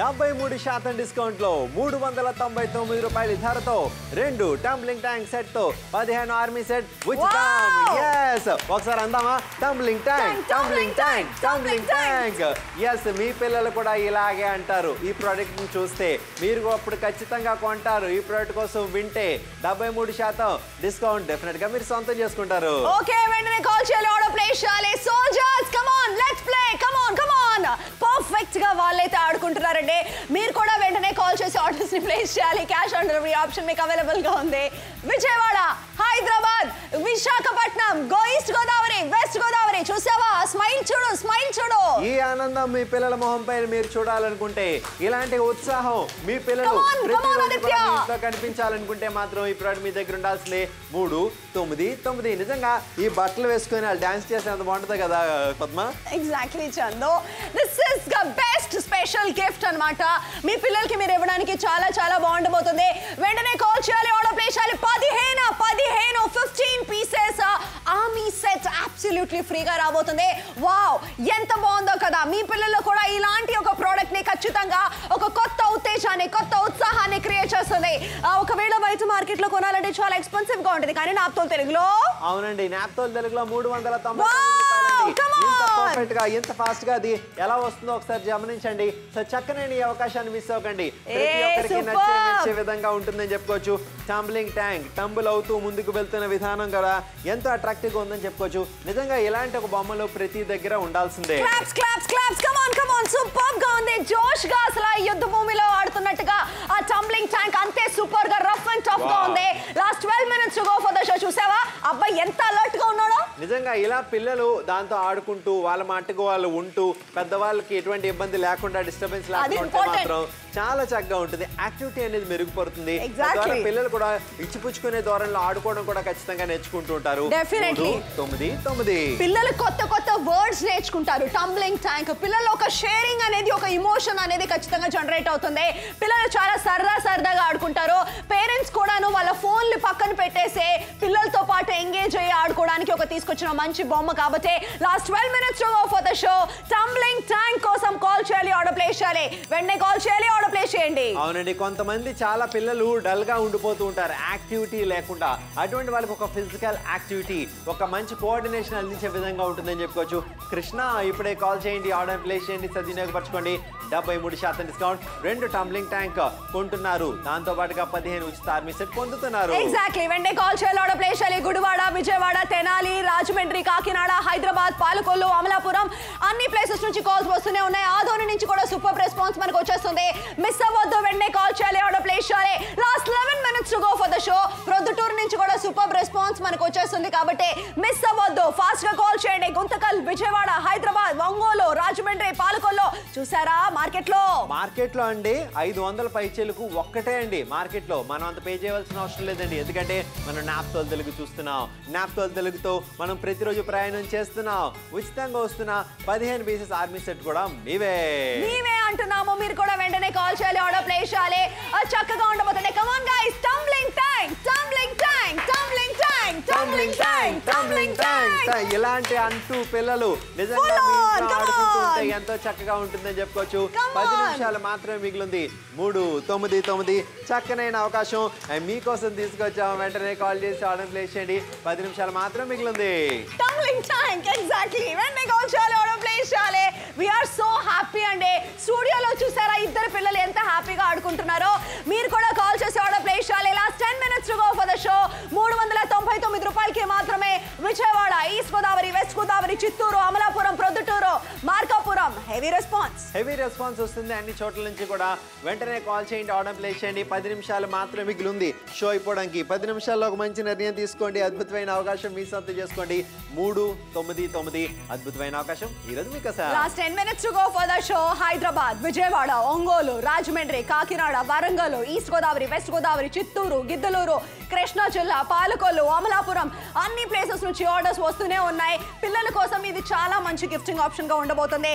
డెబ్బై మూడు శాతం డిస్కౌంట్ లో మూడు వందల తొంభై తొమ్మిది రూపాయల ధరతో రెండు టంబ్లింగ్ ట్యాంక్ సెట్ తో పదిహేను ఆర్మీ సెట్ ఉచితం Wow! ఎస్ ఒకసారి అందామా tumbling tank Tank, tumbling tumbling tank tank, tumbling tumbling tank yes మీ పిల్లలు కూడా ఇలాగే అంటారు ఈ ప్రోడక్ట్ ని చూస్తే మీరు అప్పుడు ఖచ్చితంగా కొంటారు ఈ ప్రోడక్ట్ కోసం వింటే డెబ్బై మూడు శాతం డిస్కౌంట్ డెఫినెట్ గా మీరు సొంతం చేసుకుంటారు ఓకే వెంటనే కాల్ చేయాలి ఆర్డర్ ప్లేస్ చేయాలి soldiers come on let's play come on come on perfect గా వాళ్ళైతే ఆడుకుంటున్నారండి మీరు కూడా వెంటనే కాల్ చేసి ఆర్డర్స్ ని ప్లేస్ చేయాలి క్యాష్ ఆన్ డెలివరీ ఆప్షన్ మీకు అవైలబుల్ గా ఉంది విజయవాడ హైదరాబాద్ విశాఖపట్నం గో ఈస్ట్ గోదావరి వెస్ట్ గోదావరి చూసావా స్మైల్ చూడు స్మైల్ చూడు ఈ ఆనందం మీ పిల్లల మొహం పైన మీరు చూడాలనుకుంటే ఇలాంటి ఉత్సాహం మీ పిల్లలు Come on, come on, ప్రతిరోజు ఆదిత్య. కూడా మీ ఇంట్లో కనిపించాలనుకుంటే మాత్రం ఈ ప్రోడక్ట్ మీ దగ్గర ఉండాల్సిందే మూడు తొమ్మిది తొమ్మిది నిజంగా ఈ బట్టలు వేసుకొని వాళ్ళు డాన్స్ చేసేంత బాగుంటుంది కదా Padma exactly Chandu this is the best special gift అన్నమాట మీ పిల్లలకి మీరు ఇవ్వడానికి చాలా చాలా బాగుండబోతుంది వెంటనే కాల్ చేయాలి ఆర్డర్ ప్లేస్ చేయాలి పదిహేను పదిహేను fifteen pieces army set absolutely ఫ్రీగా రాబోతుంది వావ్ ఎంత బాగుందో కదా మీ పిల్లలు కూడా ఇలాంటి ఒక ప్రోడక్ట్ ని ఖచ్చితంగా ఒక కొత్త ఉత్తేజాన్ని కొత్త ఉత్సాహాన్ని క్రియేట్ చేస్తుంది ఆ, ఒకవేళ బయట మార్కెట్ లో కొనాలంటే చాలా ఎక్స్పెన్సివ్ గా ఉంటుంది కానీ నాతో తెలుగులో అవునండి నాప్తోల్ తెలుగులో మూడు వందల తొంభై Wow, తొమ్మిది రూపాయలండి. come ఇంత on. పర్ఫెక్ట్ గా ఇంత ఫాస్ట్ గా అది ఎలా వస్తుందో ఒకసారి గమనించండి సో చక్కనైన ఈ అవకాశాన్ని మిస్ అవ్వకండి ప్రతి ఏ, ఒక్కరికి superb. నచ్చే మెచ్చే విధంగా ఉంటుందని చెప్పుకోవచ్చు టంబ్లింగ్ ట్యాంక్ టంబుల్ అవుతూ ముందుకు వెళ్తున్న విధానం కూడా ఎంతో అట్రాక్టివ్ గా ఉందని చెప్పుకోవచ్చు నిజంగా ఇలాంటి ఒక బొమ్మలు ప్రతి దగ్గర ఉండాల్సిందే claps claps claps come on come on super గా ఉంది జోష్ గా అసలు ఆ యుద్ధ భూమిలో ఆడుతున్నట్టుగా ఆ టంబ్లింగ్ ట్యాంక్ అంతే సూపర్ గా రఫ్ అండ్ టఫ్ గా Wow. ఉంది last 12 minutes to go for the show చూసావా అబ్బాయి ఎంత అలర్ట్ గా ఉన్నాడో నిజంగా ఇలా పిల్లలు దాంతో ఆడుకుంటూ వాళ్ళ మట్టుకు వాళ్ళు ఉంటూ పెద్దవాళ్ళకి ఎటువంటి ఇబ్బంది లేకుండా డిస్టర్బెన్స్ అది లేకుండా ఉంటే important. మాత్రం చాలా చక్కగా ఉంటుంది యాక్టివిటీ అనేది మెరుగుపడుతుంది Exactly. తద్వారా పిల్లలు కూడా ఇచ్చిపుచ్చుకునే ధోరణిలో ఆడుకోవడం కూడా ఖచ్చితంగా నేర్చుకుంటూ ఉంటారు Definitely. మూడు, తొమ్మిది తొమ్మిది పిల్లలు కొత్త కొత్త వర్డ్స్ నేర్చుకుంటారు టంబ్లింగ్ ట్యాంక్ పిల్లలు ఒక షేరింగ్ అనేది ఒక ఇమోషన్ అనేది ఖచ్చితంగా జనరేట్ అవుతుంది పిల్లలు చాలా సరదా సరదాగా ఆడుకుంటారు పేరెంట్స్ కూడాను వాళ్ళ ఫోన్లు పక్కన పెట్టేసి పిల్లలతో పాటు ఎంగేజ్ అయ్యి ఆడుకోవడానికి ఒక తీసుకొచ్చిన మంచి బొమ్మ కాబట్టి last twelve minutes for the show tumbling tank కోసం కాల్ చేయాలి ఆర్డర్ ప్లేస్ చేయాలి వెంటనే కాల్ చేయాలి ఆర్డర్ ప్లేస్ చేయండి అవునండి కొంతమంది చాలా పిల్లలు డల్ గా ఉండిపోతూ ఉంటారు యాక్టివిటీ లేకుండా అటువంటి వాళ్ళకి ఒక ఫిజికల్ యాక్టివిటీ ఒక మంచి కోఆర్డినేషన్ అందించే విధంగా ఉంటుందని చెప్పుకోవచ్చు కృష్ణ ఇప్పుడే కాల్ చేయండి ఆర్డర్ ప్లేస్ చేయండి సద్వినియోగపరచుకోండి డెబ్బై మూడు శాతం డిస్కౌంట్ రెండు టంబ్లింగ్ ట్యాంక్ కొంటున్నారు దాంతో పాటుగా పదిహేను ఉచిత ఆర్మీ సెట్ పొందుతున్నారు ఎగ్జాక్ట్లీ వెంటనే కాల్ చేయాలి ఆర్డర్ ప్లేస్ చేయాలి గుడివాడ విజయవాడ తెనాలి రాజమండ్రి కాకినాడ హైదరాబాద్ పాలకొల్లు అమలాపురం అన్ని ప్లేసెస్ నుంచి కాల్స్ వస్తూనే ఉన్నాయి ఆదోని నుంచి కూడా సూపర్ రెస్పాన్స్ మనకు వచ్చేస్తుంది మిస్ అవ్వద్దు వెంటనే కాల్ చేయాలి ఆర్డర్ ప్లేస్ చేయాలి last eleven minutes to go for the show Proddatur నుంచి కూడా సూపర్ రెస్పాన్స్ మనకు వచ్చేస్తుంది కాబట్టి మిస్ అవ్వద్దు ఫాస్ట్ గా కాల్ చేయండి గుంతకల్ విజయవాడ హైదరాబాద్ ఒంగోలు రాజమండ్రి పాలకొల్లు చూసారా మార్కెట్ లో మార్కెట్ లో అండి ఐదు వందల పైచీలకు ఒక్కటే అండి మార్కెట్ లో మనం అంత పే చేయవలసిన అవసరం లేదండి ఎందుకంటే మనం నాప్తోల్ తెలుగు చూస్తున్నాం నాప్తోల్ తెలుగుతో మనం ప్రతిరోజు ప్రయాణం చేస్తున్నాం ఉచితంగా వస్తున్న పదిహేను పీసెస్ ఆర్మీ సెట్ కూడా మీవే మేమే అంటున్నాము మీరు కూడా వెంటనే కాల్ చేయాలి ఆర్డర్ ప్లేస్ చేయాలి అది చక్కగా ఉండబోతుంది come on guys tumbling tank tumbling tank tumbling tank tumbling tank tumbling tank ఇలాంటి అంటూ పిల్లలు నిజంగా Full మీ on, ఇంట్లో come ఆడుకుంటుంటే on. ఎంతో చక్కగా ఉంటుందని చెప్పుకోవచ్చు Come పది on. నిమిషాలు మాత్రమే మిగిలింది మూడు తొమ్మిది తొమ్మిది చక్కనైన అవకాశం అండ్ మీకోసం తీసుకొచ్చాం వెంటనే కాల్ చేసి ఆర్డర్ ప్లేస్ చేయండి పది నిమిషాలు మాత్రం మిగిలింది టంబ్లింగ్ ట్యాంక్ ఎగ్జాక్ట్లీ వెంటనే కాల్ చేయాలి ఆర్డర్ ప్లేస్ చేయాలి వి ఆర్ సో హ్యాపీ అండి స్టూడియోలో చూసారా ఇద్దరు పిల్లలు ఎంత హ్యాపీగా ఆడుకుంటున్నారో మీరు కూడా కాల్ చేసి ఆర్డర్ ప్లేస్ చేయాలి last ten minutes to go for the show మూడు వందల తొంభై తొమ్మిది రూపాయలకి మాత్రమే Vijayawada east Godavari west Godavari Chittoor Amalapuram Proddatur Markapur heavy response heavy response వస్తుంది అన్ని చోట్ల నుంచి కూడా వెంటనే కాల్ చేయండి ఆర్డర్ ప్లేస్ చేయండి పది నిమిషాలు మాత్రమే మిగిలి ఉంది షో అయిపోవడానికి పది నిమిషాల్లో ఒక మంచి నిర్ణయం తీసుకోండి అద్భుతమైన అవకాశం మీ సొంతం చేసుకోండి మూడు తొమ్మిది తొమ్మిది అద్భుతమైన అవకాశం ఈరోజు మీకు అసలు last ten minutes to go for the show Hyderabad Vijayawada Ongole Rajahmundry Kakinada Warangal east Godavari west Godavari Chittoor Giddalur Krishna జిల్లా పాలకొల్లు అమలాపురం అన్ని ప్లేసెస్ నుంచి ఆర్డర్స్ వస్తూనే ఉన్నాయి పిల్లల కోసం ఇది చాలా మంచి గిఫ్టింగ్ ఆప్షన్ గా ఉండబోతుంది పిల్లలు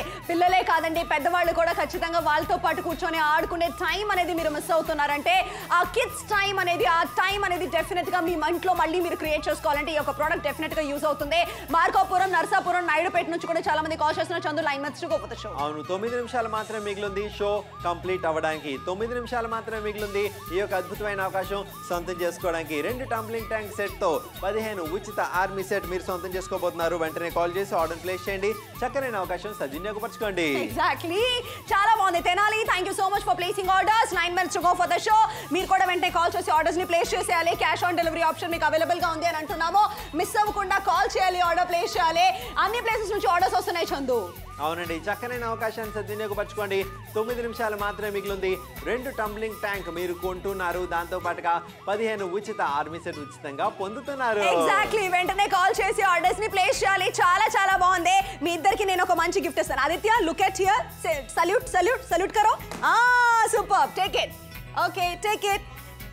పిల్లలే కాదండి పెద్దవాళ్ళు కూడా ఖచ్చితంగా వాళ్ళతో పాటు కూర్చొని ఆడుకునే టైం అనేది మీరు మిస్ అవుతున్నారంటే ఆ కిడ్స్ టైం అనేది ఆ టైం అనేది డెఫినెట్ గా మీ ఇంట్లో మళ్ళీ మీరు క్రియేట్ చేసుకోవాలంటే ఈ యొక్క ప్రోడక్ట్ డెఫినెట్ గా యూస్ అవుతుంది మార్కాపురం నర్సాపురం నాయుడుపేట నుంచి కూడా చాలా మంది కాల్ చేస్తున్నారు చందు లైన్ మధ్య గోపత షో అవును తొమ్మిది నిమిషాలు మాత్రమే మిగిలింది షో కంప్లీట్ అవ్వడానికి తొమ్మిది నిమిషాలు మాత్రమే మిగిలింది ఈ యొక్క అద్భుతమైన అవకాశం సొంతం చేసుకోవడానికి రెండు టంబ్లింగ్ ట్యాంక్ సెట్ తో పదిహేను ఉచిత ఆర్మీ సెట్ మీరు సొంతం చేసుకోబోతున్నారు వెంటనే కాల్ చేసి ఆర్డర్ ప్లేస్ చేయండి చక్కనైన అవకాశం సద్వినియోగపరచుకోండి ఎగ్జాక్ట్లీ చాలా బాగుంది Tenali thank you so much for placing orders nine minutes go for the show మీరు కూడా వెంటనే కాల్ చేసి ఆర్డర్స్ ని ప్లేస్ చేసేయాలి క్యాష్ ఆన్ డెలివరీ ఆప్షన్ మీకు అవైలబుల్ గా ఉంది అని అంటున్నాము మిస్ అవ్వకుండా కాల్ చేయాలి ఆర్డర్ ప్లేస్ చేయాలి అన్ని ప్లేసెస్ నుంచి ఆర్డర్స్ వస్తున్నాయి చందు అవునండి చక్కనైన అవకాశాన్ని సద్వినియోగపరచుకోండి తొమ్మిది నిమిషాలు మాత్రమే మిగిలింది రెండు టంబ్లింగ్ ట్యాంక్ మీరు కొంటున్నారు దాంతో పాటుగా పదిహేను ఉచిత ఆర్మీ సెట్ ఉచితంగా పొందుతున్నారు ఎగ్జాక్ట్లీ వెంటనే కాల్ చేసి ఆర్డర్స్ ని ప్లేస్ చేయాలి చాలా చాలా బాగుంది మీ ఇద్దరికి నేను ఒక మంచి గిఫ్ట్ ఇస్తాను Aditya look at here salute salute salute కరో ఆ super take it okay take it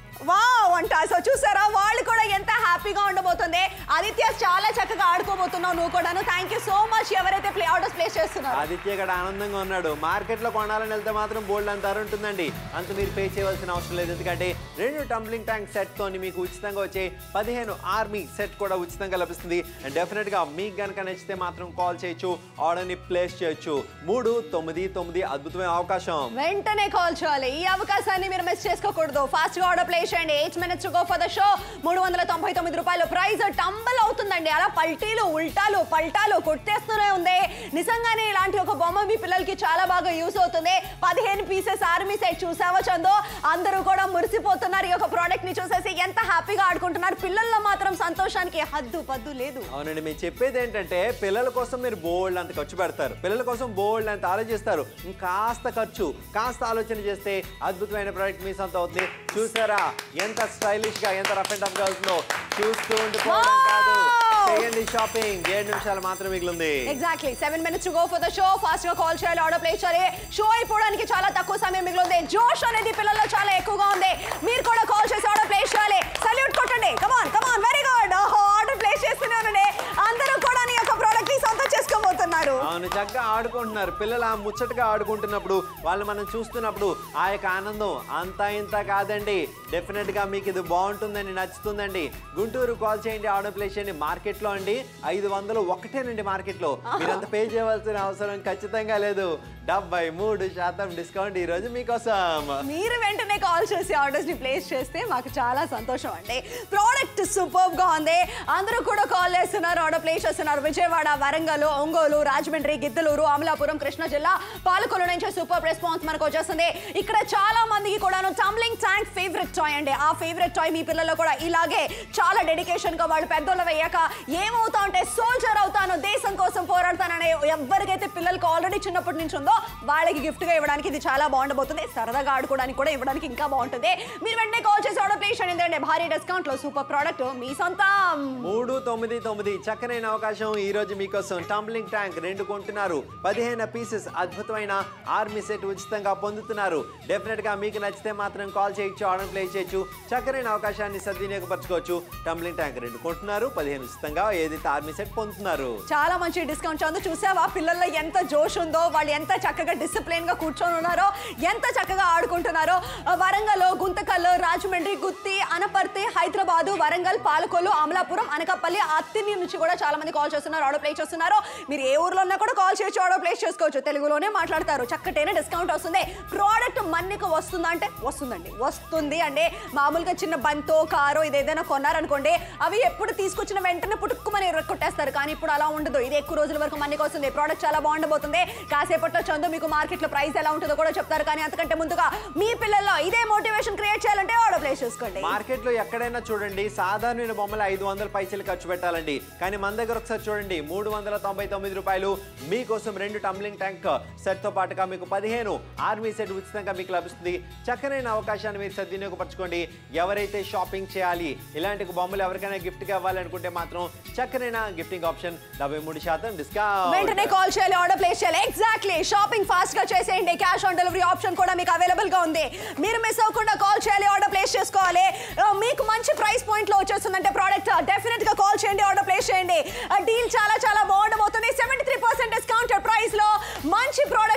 wow అంట సో చూసారా వాళ్ళు కూడా ఎంత హ్యాపీగా ఉండబోతుంది ఆదిత్య చాలా చక్కగా ఆడుకోబోతున్నావు నువ్వు కూడాను థ్యాంక్ యూ సో మచ్ ఎవరైతే ప్లే ఆర్డర్స్ ప్లేస్ చేస్తున్నారు ఆదిత్య గడ ఆనందంగా ఉన్నాడు మార్కెట్ లో కొనాలని వెళ్తే మాత్రం బోల్డ్ అంత ధర ఉంటుందండి అంత మీరు పే చేయవలసిన అవసరం లేదు ఎందుకంటే రెండు టంబ్లింగ్ ట్యాంక్ సెట్ తోని మీకు ఉచితంగా వచ్చే పదిహేను ఆర్మీ సెట్ కూడా ఉచితంగా లభిస్తుంది అండ్ డెఫినెట్ గా మీకు గనక నచ్చితే మాత్రం కాల్ చేయొచ్చు ఆర్డర్ ని ప్లేస్ చేయొచ్చు మూడు తొమ్మిది తొమ్మిది అద్భుతమైన అవకాశం వెంటనే కాల్ చేయాలి ఈ అవకాశాన్ని మీరు మిస్ చేసుకోకూడదు ఫాస్ట్ గా ఆర్డర్ ప్లేస్ చేయండి eight minutes go for the show మూడు వందల తొంభై తొమ్మిది రూపాయలు ప్రైస్ టంబల్ అవుతుందండి అలా పల్టీలు ఉల్టాలు పల్టాలు కొట్టేస్తూనే ఉంది నిజంగానే ఇలాంటి ఒక బొమ్మ మీ పిల్లలకి చాలా బాగా యూస్ అవుతుంది పదిహేను పీసెస్ ఆర్మీ సెట్ చూసావా చందో అందరూ కూడా మురిసిపోతున్నారు ఈ యొక్క ప్రోడక్ట్ ని చూసేసి ఎంత హ్యాపీగా ఆడుకుంటున్నారు పిల్లల్లో మాత్రం సంతోషానికి హద్దు పద్దు లేదు అవునండి మేము చెప్పేది ఏంటంటే పిల్లల కోసం మీరు బోల్డ్ అంత ఖర్చు పెడతారు పిల్లల కోసం బోల్డ్ అంత ఆలోచిస్తారు ఇంకాస్త ఖర్చు కాస్త ఆలోచన చేస్తే అద్భుతమైన ప్రోడక్ట్ మీ సొంత అవుతుంది చూసారా ఎంత స్టైలిష్ గా ఎంత రఫ్ అండ్ టఫ్ గా అవుతుందో చూస్తూ ఉండిపోవడం కాదు Wow! చేయండి షాపింగ్ ఏడు నిమిషాలు మాత్రం మిగిలింది exactly seven minutes go for the show fast గా కాల్ చేయాలి ఆర్డర్ ప్లేస్ చేయాలి షో అయిపోవడానికి చాలా తక్కువ సమయం మిగిలింది జోష్ అనేది పిల్లల్లో చాలా ఎక్కువగా ఉంది మీరు కూడా కాల్ చేసి ఆర్డర్ ప్లేస్ చేయాలి సల్యూట్ కొట్టండి come on come on very good order place చేస్తున్నానండి అందరూ కూడా నీ యొక్క ప్రోడక్ట్ ని సొంతం చేసుకోబోతున్నారు అవును చక్కగా ఆడుకుంటున్నారు పిల్లలు ఆ ముచ్చటగా ఆడుకుంటున్నప్పుడు వాళ్ళు మనం చూస్తున్నప్పుడు ఆ యొక్క ఆనందం అంతా ఇంత కాదండి డెఫినెట్ గా మీకు ఇది బాగుంటుందండి నచ్చుతుందండి గుంటూరు కాల్ చేయండి ఆర్డర్ ప్లేస్ చేయండి మార్కెట్ లో అండి ఐదు వందలు ఒకటేనండి మార్కెట్ లో మీరంత పే చేయవలసిన అవసరం ఖచ్చితంగా లేదు డెబ్బై మూడు శాతం డిస్కౌంట్ ఈ రోజు మీకోసం మీరు వెంటనే కాల్ చేసి ఆర్డర్స్ ని ప్లేస్ చేస్తే మాకు చాలా సంతోషం అండి ప్రోడక్ట్ సూపర్ గా ఉంది అందరూ కూడా కాల్ చేస్తున్నారు ఆర్డర్ ప్లేస్ చేస్తున్నారు విజయవాడ వరంగల్ ఒంగోలు రాజమండ్రి గిద్దలూరు అమలాపురం కృష్ణా జిల్లా పాలకొల్లు నుంచి సూపర్ రెస్పాన్స్ మనకు వచ్చేస్తుంది ఇక్కడ చాలా మందికి కూడాను టంబ్లింగ్ ట్యాంక్ ఫేవరెట్ టాయ్ అండి ఆ ఫేవరెట్ టాయ్ మీ పిల్లలు కూడా ఇలాగే చాలా డెడికేషన్ గా వాళ్ళు పెద్దోళ్ళు అయ్యాక ఏమవుతా అంటే సోల్జర్ అవుతాను దేశం కోసం పోరాడతాననే ఎవరికైతే పిల్లలకు ఆల్రెడీ చిన్నప్పటి నుంచి ఉందో వాళ్ళకి గిఫ్ట్ గా ఇవ్వడానికి ఇది చాలా బాగుండబోతుంది సరదాగా ఆడుకోవడానికి కూడా ఇవ్వడానికి ఇంకా బాగుంటుంది మీరు వెంటనే కాల్ చేసి ఆర్డర్ ప్లేస్ చేయండి ఎందుకంటే భారీ డిస్కౌంట్ లో సూపర్ ప్రోడక్ట్ మీ సొంతం మూడు తొమ్మిది తొమ్మిది చక్కనైన అవకాశం ఈ రోజు మీకోసం టంబ్లింగ్ ట్యాంక్ రెండు కొంటున్నారు పదిహేను పీసెస్ అద్భుతమైన ఆర్మీ సెట్ ఉచితంగా పొందుతున్నారు డెఫినెట్ గా మీకు నచ్చితే మాత్రం కాల్ చేయొచ్చు ఆర్డర్ ప్లేస్ చేయొచ్చు చక్కనైన అవకాశాన్ని సద్వినియోగపరచుకోవచ్చు టంబ్లింగ్ ట్యాంక్ రెండు కొంటున్నారు పదిహేను ఉచితంగా ఏదైతే ఆర్మీ సెట్ పొందుతున్నారు చాలా మంచి డిస్కౌంట్ చందు చూసావా పిల్లల్లో ఎంత జోష్ ఉందో వాళ్ళు ఎంత చక్కగా డిసిప్లిన్ గా కూర్చొని ఉన్నారో ఎంత చక్కగా ఆడుకుంటున్నారో ఆ, వరంగల్ గుంతకల్ రాజమండ్రి గుత్తి అనపర్తి హైదరాబాదు వరంగల్ పాలకొల్లు అమలాపురం అనకాపల్లి అత్తిని నుంచి కూడా చాలా మంది కాల్ చేస్తున్నారు ఆర్డర్ ప్లేస్ చేస్తున్నారు మీరు ఏ ఊర్లో ఉన్నా కూడా కాల్ చేయొచ్చు ఆర్డర్ ప్లేస్ చేసుకోవచ్చు తెలుగులోనే మాట్లాడతారు చక్కటైన డిస్కౌంట్ వస్తుంది ప్రోడక్ట్ మన్నికి వస్తుందా అంటే వస్తుందండి వస్తుంది అంటే మామూలుగా చిన్న బంతో కారో ఇది ఏదైనా కొన్నారనుకోండి అవి ఎప్పుడు తీసుకొచ్చిన వెంటనే పుట్టుకుమని కొట్టేస్తారు కానీ ఇప్పుడు అలా ఉండదు ఇది ఎక్కువ రోజుల వరకు మన్నికి వస్తుంది ప్రోడక్ట్ చాలా బాగుండబోతుంది కాసేపట్లో చందు మీకు మార్కెట్ లో ప్రైస్ ఎలా ఉంటుందో కూడా చెప్తారు కానీ అంతకంటే ముందుగా మీ పిల్లల్లో ఇదే మోటివేషన్ క్రియేట్ చేయాలంటే ఆర్డర్ ప్లేస్ చేసుకోండి మార్కెట్ లో ఎక్కడైనా చూడండి సాధారణమైన బొమ్మలు ఐదు వందల పైసలు ఖర్చు పెట్టాలండి కానీ మన దగ్గర ఒకసారి చూడండి మూడు వందల తొంభై తొమ్మిది రూపాయలు మీకోసం రెండు టంబ్లింగ్ ట్యాంక్ సెట్ తో పాటుగా మీకు పదిహేను ఆర్మీ సెట్ ఉచితంగా మీకు లభిస్తుంది చక్కనైన అవకాశాన్ని మీరు సద్వినియోగపరచుకోండి ఎవరైతే షాపింగ్ చేయాలి ఇలాంటి బొమ్మలు ఎవరికైనా గిఫ్ట్ గా ఇవ్వాలనుకుంటే మాత్రం చక్కనైన గిఫ్టింగ్ ఆప్షన్ డెబ్బై మూడు శాతం డిస్కౌంట్ వెంటనే కాల్ చేయాలి ఆర్డర్ ప్లేస్ చేయాలి ఎగ్జాక్ట్లీ షాపింగ్ ఫాస్ట్ గా చేసేయండి క్యాష్ ఆన్ డెలివరీ ఆప్షన్ కూడా మీకు అవైలబుల్ గా ఉంది మీరు మిస్ అవ్వకుండా కాల్ చేయాలి ఆర్డర్ ప్లేస్ చేసుకోవాలి ఆ, మీకు మంచి ప్రైస్ పాయింట్ లో వచ్చేస్తుందంటే ప్రోడక్ట్ డెఫినెట్ గా కాల్ చేయండి ఆర్డర్ ప్లేస్ చేయండి డీల్ చాలా చాలా బాగుండబోతుంది seventy three percent discounted price లో మంచి ప్రోడక్ట్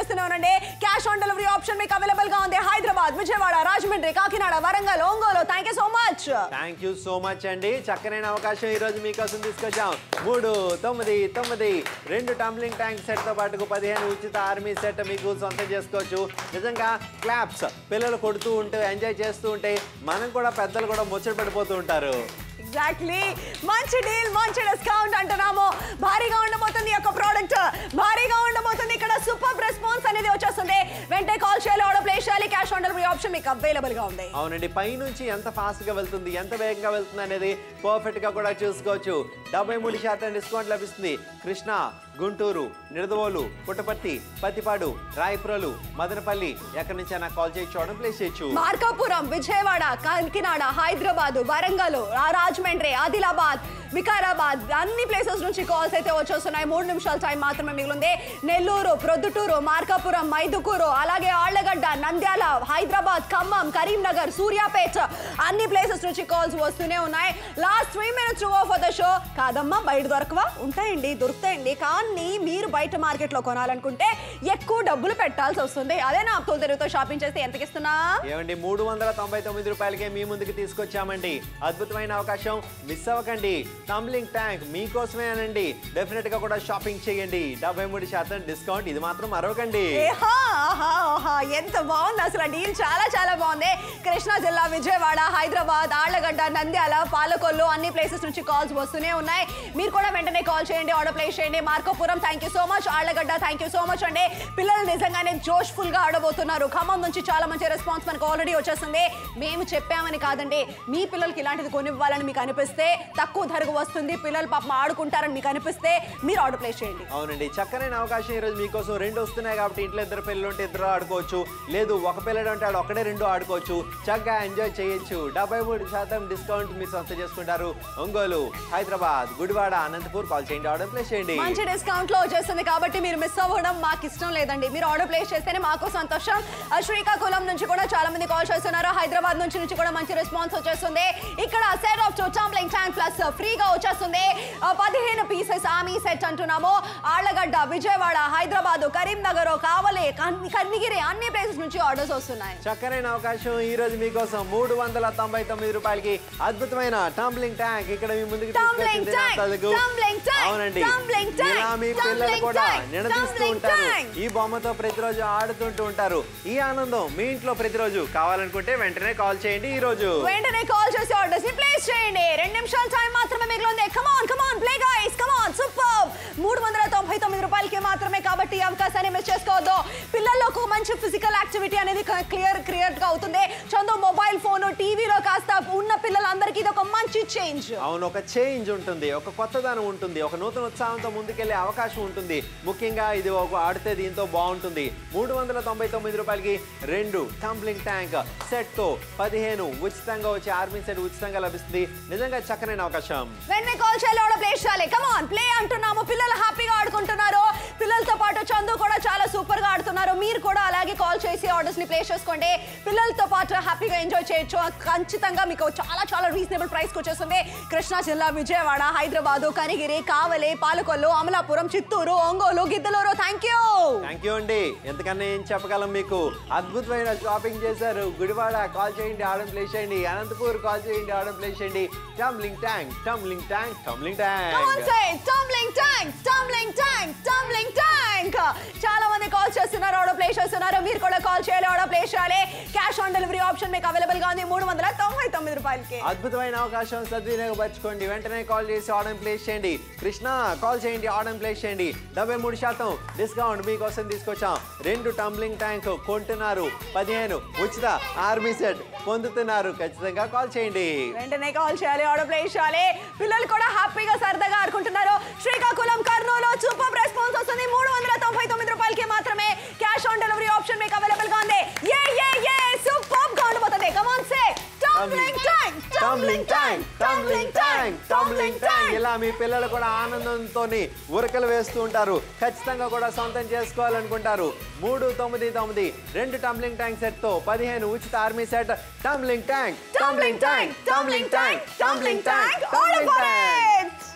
చేస్తూనే ఉండండి క్యాష్ ఆన్ డెలివరీ ఆప్షన్ మీకు అవైలబుల్ గా ఉంది Hyderabad Vijayawada Rajahmundry Kakinada Warangal Ongole thank you so much thank you so much అండి చక్కనైన అవకాశం ఈ రోజు మీకోసం తీసుకొచ్చాం మూడు తొమ్మిది తొమ్మిది రెండు టంబ్లింగ్ ట్యాంక్ సెట్ తో పాటు పదిహేను ఉచిత ఆర్మీ సెట్ మీకు సొంతం చేసుకోవచ్చు నిజంగా క్లాప్స్ పిల్లలు కొడుతూ ఉంటే ఎంజాయ్ చేస్తూ ఉంటే మనం కూడా పెద్దలు కూడా ముచ్చట పడిపోతూ ఉంటారు ఎగ్జాక్ట్లీ మంచి డీల్ మంచి డిస్కౌంట్ అంటున్నాము భారీగా ఉండబోతుంది ఈ యొక్క ప్రోడక్ట్ భారీగా ఉండబోతుంది ఇక్కడ సూపర్ రెస్పాన్స్ అనేది వచ్చేస్తుంది వెంటనే కాల్ చేయాలి ఆర్డర్ ప్లేస్ చేయాలి క్యాష్ ఆన్ డెలివరీ ఆప్షన్ మీకు అవైలబుల్ గా ఉంది అవునండి పైనుంచి ఎంత ఫాస్ట్ గా వెళ్తుంది ఎంత వేగంగా వెళ్తుంది అనేది పర్ఫెక్ట్ గా కూడా చూసుకోవచ్చు డెబ్బై మూడు శాతం డిస్కౌంట్ లభిస్తుంది కృష్ణ గుంటూరు నిడదవోలు పుట్టపర్తి పత్తిపాడు రాయపురలు మదనపల్లి ఎక్కడి నుంచి అయినా కాల్ చేయొచ్చు ఆర్డర్ ప్లేస్ చేయొచ్చు మార్కాపురం విజయవాడ కాకినాడ హైదరాబాద్ వరంగల్ రా- రాజమండ్రి ఆదిలాబాద్ వికారాబాద్ అన్ని ప్లేసెస్ నుంచి కాల్స్ అయితే వచ్చేస్తున్నాయి మూడు నిమిషాల టైం మాత్రమే మిగిలింది నెల్లూరు ప్రొద్దుటూరు మార్కాపురం మైదుకూరు అలాగే ఆళ్లగడ్డ నంద్యాల హైదరాబాద్ ఖమ్మం కరీంనగర్ సూర్యాపేట అన్ని ప్లేసెస్ నుంచి కాల్స్ వస్తూనే ఉన్నాయి last three minutes for the show కాదమ్మా బయట దొరకవా ఉంటాయండి దొరుకుతాయండి కానీ మీరు బయట మార్కెట్లో కొనాలనుకుంటే ఎక్కువ డబ్బులు పెట్టాల్సి వస్తుంది అదే నా అప్తుల్ తెరుగుతో షాపింగ్ చేస్తే ఎంతకి ఇస్తున్నా ఏమండి మూడు వందల తొంభై తొమ్మిది రూపాయలకే మీ ముందుకు తీసుకొచ్చామండి అద్భుతమైన అవకాశం మిస్ అవ్వకండి టంబ్లింగ్ ట్యాంక్ మీకోసమే అనండి డెఫినెట్ గా కూడా షాపింగ్ చేయండి డెబ్బై మూడు శాతం డిస్కౌంట్ ఇది మాత్రం మరవకండి ఏహా, ఆహా, ఆహా, ఎంత బాగుంది అసలు ఆ డీల్ చాలా చాలా బాగుంది కృష్ణా జిల్లా విజయవాడ హైదరాబాద్ ఆళ్లగడ్డ నంద్యాల పాలకొల్లు అన్ని ప్లేసెస్ నుంచి కాల్స్ వస్తూనే ఉన్నాయి మీరు కూడా వెంటనే కాల్ చేయండి ఆర్డర్ ప్లేస్ చేయండి Markapuram thank you so much Allagadda thank you so much అండి పిల్లలు నిజంగానే జోష్ఫుల్ గా ఆడబోతున్నారు ఖమ్మం నుంచి చాలా మంచి రెస్పాన్స్ మనకు ఆల్రెడీ వచ్చేస్తుంది మేము చెప్పామని కాదండి మీ పిల్లలకి ఇలాంటిది కొనివ్వాలని మీకు అనిపిస్తే తక్కువ ధరకు వస్తుంది పిల్లలు పాపం ఆడుకుంటారని మీకు అనిపిస్తే మీరు ఆర్డర్ ప్లేస్ చేయండి అవునండి చక్కనైన అవకాశం ఈ రోజు మీకోసం రెండు వస్తున్నాయి కాబట్టి ఇంట్లో ఇద్దరు పిల్లలు ఉంటే ఇద్దరు ఆడుకోవచ్చు లేదు ఒక పిల్లడు ఉంటే ఆడు ఒకడే రెండు ఆడుకోవచ్చు చక్కగా ఎంజాయ్ చేయొచ్చు డెబ్బై మూడు శాతం డిస్కౌంట్ మీరు సొంతం చేసుకుంటారు ఒంగోలు హైదరాబాద్ గుడివాడ అనంతపూర్ కాల్ చేయండి ఆర్డర్ ప్లేస్ చేయండి మంచి డిస్కౌంట్ లో వచ్చేస్తుంది కాబట్టి మీరు మిస్ అవ్వడం మాకు ఇష్టం లేదండి మీరు ఆర్డర్ ప్లేస్ చేస్తేనే మాకు సంతోషం ఆ శ్రీకాకుళం నుంచి కూడా చాలా మంది కాల్ చేస్తున్నారు హైదరాబాద్ నుంచి నుంచి కూడా మంచి రెస్పాన్స్ వచ్చేస్తుంది ఇక్కడ set of tumbling tank plus ఫ్రీగా వచ్చేస్తుంది ఆ, పదిహేను పీసెస్ ఆమీ సెట్ అంటున్నాము ఆళ్లగడ్డ విజయవాడ హైదరాబాద్ కరీంనగర్ కావలి కన్- కన్నిగిరి అన్ని ప్లేసెస్ నుంచి ఆర్డర్స్ వస్తున్నాయి చక్కనైన అవకాశం ఈ రోజు మీకోసం మూడు వందల తొంభై తొమ్మిది రూపాయలకి అద్భుతమైన టంబ్లింగ్ ట్యాంక్ ఇక్కడ మీ ముందుకు Tumbling తీసుకొచ్చింది tank, తెలుగు tumbling tank, అవునండి tumbling tank, ఇలా మీ పిల్లలు tumbling కూడా tank, నినదీస్తూ tumbling ఉంటారు tank. ఈ బొమ్మతో ప్రతిరోజు ఆడుతుంటూ ఉంటారు ఈ ఆనందం మీ ఇంట్లో ప్రతిరోజు కావాలనుకుంటే వెంటనే కాల్ చేయండి ఈ రోజు వెంటనే కాల్ చేసి ఆర్డర్స్ ని ప్లేస్ చేయండి రెండు నిమిషాల టైం మాత్రమే మిగిలింది come on come on play guys come on super మూడు వందల తొంభై తొమ్మిది రూపాయలకి మాత్రమే కాబట్టి ఈ అవకాశాన్ని మిస్ చేసుకోవద్దు పిల్లల్లో ఒక మంచి ఫిజికల్ యాక్టివిటీ అనేది క్లియర్ క్లియర్ గా అవుతుంది చందు మొబైల్ ఫోన్ టీవీలో కాస్త ఉన్న పిల్లలందరికీ ఇది ఒక మంచి చేంజ్ అవును ఒక చేంజ్ ఉంటుంది ఒక కొత్తదనం ఉంటుంది ఒక నూతన ఉత్సాహంతో ముందుకెళ్లే అవకాశం ఉంటుంది ముఖ్యంగా ఇది ఒక ఆడితే దీంతో బాగుంటుంది మూడు వందల తొంభై తొమ్మిది రూపాయలకి రెండు టంబ్లింగ్ ట్యాంక్ సెట్ తో పదిహేను ఉచితంగా వచ్చే ఆర్మీ సెట్ ఉచితంగా లభిస్తుంది నిజంగా చక్కనైన అవకాశం వెంటనే కాల్ చేయాలి ఆర్డర్ ప్లేస్ చేయాలి కమాన్ ప్లే అంటున్నాము పిల్లలు హ్యాపీగా ఆడుకుంటున్నారు పిల్లలతో పాటు చందు కూడా చాలా సూపర్ గా ఆడుతున్నారు మీరు కూడా అలాగే కాల్ చేసి ఆర్డర్స్ ని ప్లేస్ చేసుకోండి పిల్లలతో పాటు హ్యాపీగా ఎంజాయ్ చేయొచ్చు ఖచ్చితంగా మీకు చాలా చాలా రీజనబుల్ ప్రైస్ కి వచ్చేస్తుంది కృష్ణా జిల్లా Vijayawada Hyderabad Kanigiri Kavali Palakollu Amalapuram Chittoor Ongole Giddalur thank you thank you అండి ఎంతకన్నా ఏం చెప్పగలం మీకు అద్భుతమైన షాపింగ్ చేశారు గుడివాడ కాల్ చేయండి ఆర్డర్ ప్లేస్ చేయండి అనంతపూర్ కాల్ చేయండి ఆర్డర్ ప్లేస్ చేయండి tumbling tank tumbling tank tumbling Come on, tank say tumbling tank, tumbling tank, tumbling tank. చాలా మంది కాల్ చేస్తున్నారు ఆర్డర్ ప్లేస్ చేస్తున్నారు మీరు కూడా కాల్ చేయాలి ఆర్డర్ ప్లేస్ చేయాలి క్యాష్ ఆన్ డెలివరీ ఆప్షన్ మీకు అవైలబుల్ గా ఉంది మూడు వందల తొంభై తొమ్మిది రూపాయలకి అద్భుతమైన అవకాశం సద్వినియోగపరచుకోండి వెంటనే కాల్ చేసి ఆర్డర్ ప్లేస్ చేయండి కృష్ణ కాల్ చేయండి ఆర్డర్ ప్లేస్ చేయండి డెబ్బై మూడు శాతం డిస్కౌంట్ మీకోసం తీసుకొచ్చాం రెండు టంబ్లింగ్ ట్యాంక్ కొంటున్నారు పదిహేను ఉచిత ఆర్మీ సెట్ పొందుతున్నారు ఖచ్చితంగా కాల్ చేయండి వెంటనే కాల్ చేయాలి ఆర్డర్ ప్లేస్ చేయాలి పిల్లలు కూడా హ్యాపీగా సరదాగా ఆడుకుంటున్నారు శ్రీకాకుళం కర్నూలు సూపర్ రెస్పాన్స్ వస్తుంది మూడు వందల తొంభై తొమ్మిది రూపాయలకి మాత్రమే క్యాష్ ఆన్ డెలివరీ ఆప్షన్ మీకు అవైలబుల్ గా ఉంది ఏ ఏ ఏ సూపర్ గా ఉండబోతుంది come on say tumbling tank tumbling tank tumbling tank tumbling tank ఇలా మీ పిల్లలు కూడా ఆనందంతో ఉరకలు వేస్తూ ఉంటారు ఖచ్చితంగా కూడా సొంతం చేసుకోవాలనుకుంటారు మూడు తొమ్మిది తొమ్మిది రెండు టంబ్లింగ్ ట్యాంక్ సెట్ తో పదిహేను ఉచిత army set tumbling tank tumbling tank tumbling tank tumbling tank tumbling tank